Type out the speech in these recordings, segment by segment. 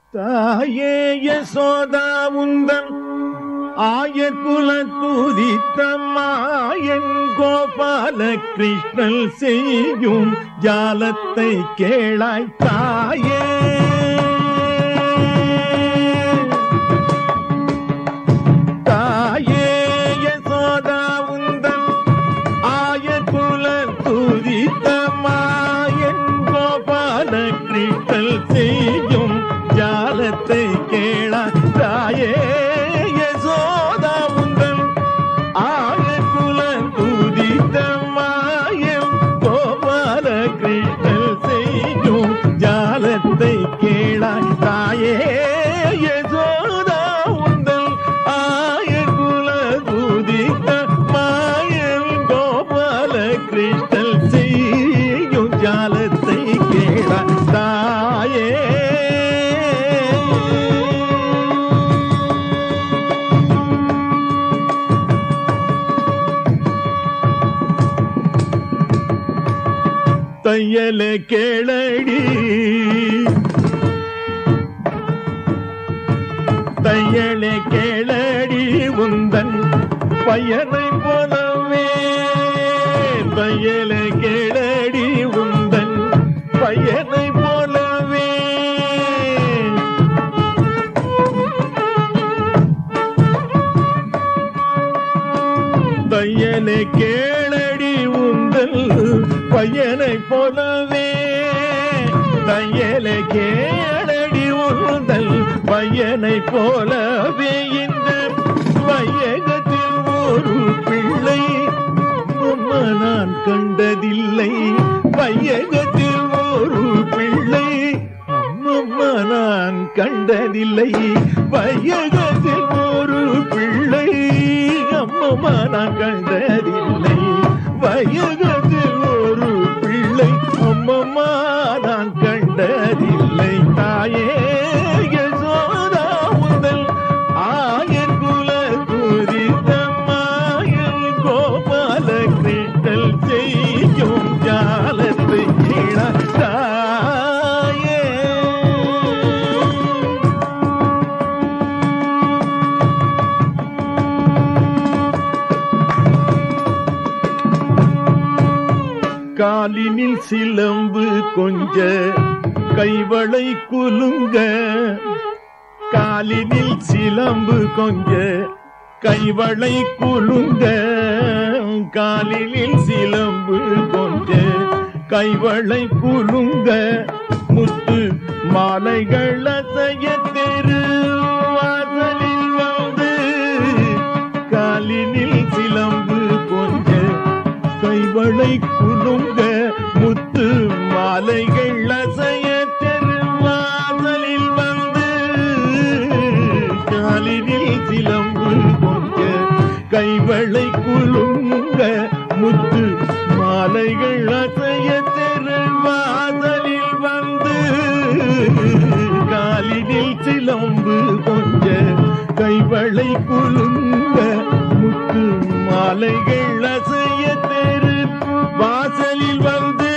தாயே யசோதா உந்தன் ஆயக்குல துதித்தம்மாயன் கோபால கிருஷ்ணன் செய்யும் ஜாலத்தை கேளாய் தாயே தாயே யசோதா உந்தன் ஆயக்குல துதித்தம்மாயன் கோபால கிருஷ்ணன் செய்யும் ஜாலத்தை கேளாய் தாயே யசோதா உந்தன் ஆயக்குல துதித்தம்மாயன் கோபால கிருஷ்ணன் செய்யும் ஜாலத்தை கேளாய் தாயே யசோதா உந்தன் ஆயக்குல துதித்த மாயன் கோபால கிருஷ்ணன் செய்யும் ஜாலத்தை கேளாய் தாயே தையல கேளடி தையல கேளடி உந்தன் பையனை போலவே தையல கேளடி உந்தன் பையனை போலவே தையலை கேளடி உந்தல் பையனை போலவே தையலை கேளடி உந்தல் பையனை போலவே இந்த வையகத்தில் ஒரு பிள்ளை அம்மா நான் கண்டதில்லை வையகத்தில் ஒரு பிள்ளை அம்மம்மா நான் கண்டதில்லை வையகத்தில் ஒரு பிள்ளை அம்மம்மா நான் கண்டதில்லை வையகத்தில் ஒரு பிள்ளை அம்மம்மா நான் கண்டதில்லை தாயே யசோதா முதல் ஆயன் குல துரிதமாயன் கோபால கிருஷ்ணல் செய்யும் ஜாலத்தை கீழாயே காலினில் சிலம்பு கொஞ்ச கைவளை குலுங்க காலினில் சிலம்பு கொஞ்ச கைவளை குலுங்க காலினில் சிலம்பு கொஞ்ச கைவளை குலுங்க முத்து மாலைகள் அசைய தெரு வாசலில் வந்து காலினில் சிலம்பு கொஞ்ச கைவளை குலுங்க முத்து மாலைகள் அசைய தெருவாசலில் வந்து காலினில் சிலம்பு கொஞ்ச கைவளை குலுங்க முத்து மாலைகள் அசைய தெருவாசலில் வந்து காலினில் சிலம்பு கொஞ்ச கைவளை குலுங்க முத்து மாலைகள் அசைய தெரு வாசலில் வந்து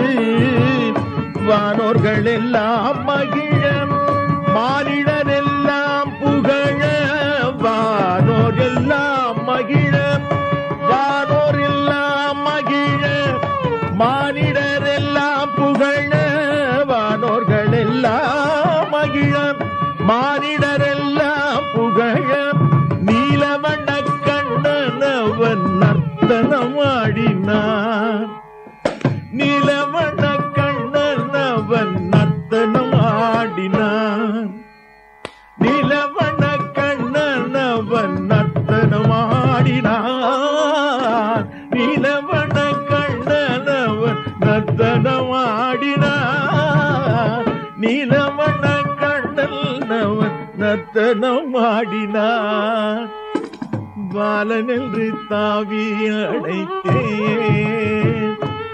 வானோர்கள் எல்லாம் மகிழ மானிடர் எல்லாம் புகழ வானோர் எல்லாம் மகிழ வானோர் எல்லாம் மகிழ மானிடர் எல்லாம் புகழ வானோர்கள் எல்லாம் மகிழ மானிடர் எல்லாம் புகழ நீலவண்ண கண்ணனவன் நர்த்தனம் ஆடினான் நீலவண்ண கண்ணனவன் நர்த்தனம் ஆடினான் நிலவண்ண கண்ணனவன் நர்த்தனம் ஆடினான் நிலவண்ண கண்ணனவன் நர்த்தனம் ஆடினான் நீலவண்ண கண்ணனவன் நர்த்தனம் ஆடினான் பாலன் என்று தாவி அடைத்தேன்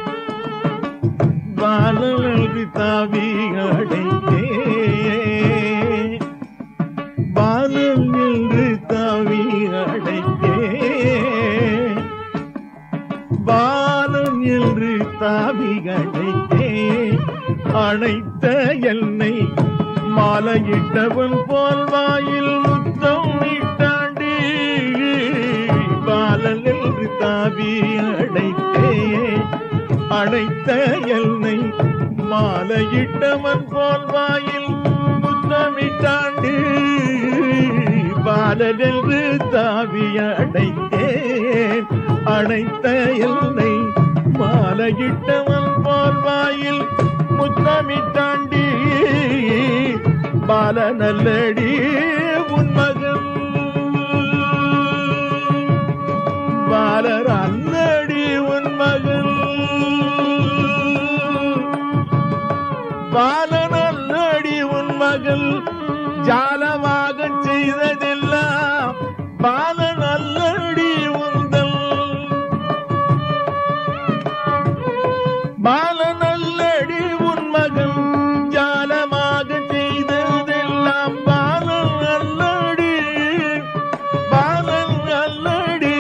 பாலன் என்று தாவி அடைத்தேன் பாலன் என்று தாவி அடைத்தேன் பாலன் என்று தாவி அடைத்தேன் அணைத்த என்னை மாலை மாலையிட்டவன் போல் வாயில் முத்தம் இட்டாண்டி பாலல் என்று தாவி அடைத்தே அடைத்த எல்லை மாலையிட்டவன் போல் வாயில் முத்தமிட்டாண்டு பாலல் என்று தாவி அடைத்தேன் அடைத்த எல்லை மாலையிட்டவன் போல் வாயில் முத்தமிட்டாண்டி பால நல்லடி உன் மகன் பாலர் அல்லடி உன் மகன் பாலன் அல்லடி உன் மகள் ஜாலமாக செய்ததெல்லாம் பாலன் அல்லடி உந்தல் பாலன் அல்லடி உன் மகன் ஜாலமாக செய்ததெல்லாம் பாலன் அல்லடி பாலன் அல்லடி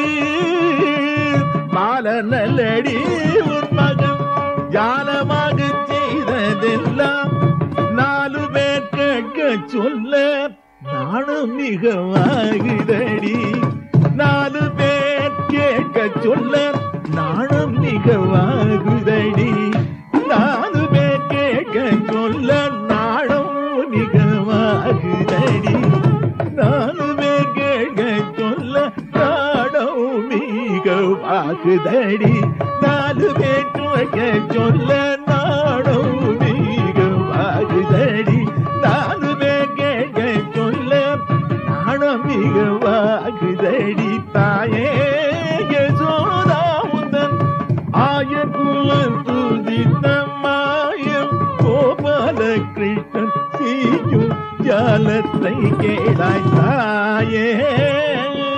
பாலன் அல்லடி உன் மகன் ஜாலமாக செய்ததெல்லாம் நாலு பேர் கேட்க சொல்ல நானும் மிகவாகுதடி நாலு பேர் கேட்க சொல்ல நானும் மிகவாகுதடி நாலு பேர் கேட்க சொல்ல நானும் மிகவாகுதடி நாலு பேர் கேட்க சொல்ல நானும் மிகவாகுதடி நாலு பேர் கேட்க சொல்ல நானும் மிகவாகுதடி நாலு பேர் கேட்க சொல்ல நானும் மிகவாகுதடி தாயே யசோதா உந்தன் ஆயக்குல துதித்த மாயம் கோபால கிருஷ்ணன் செய்யும் ஜாலத்தை கேளாய் தாயே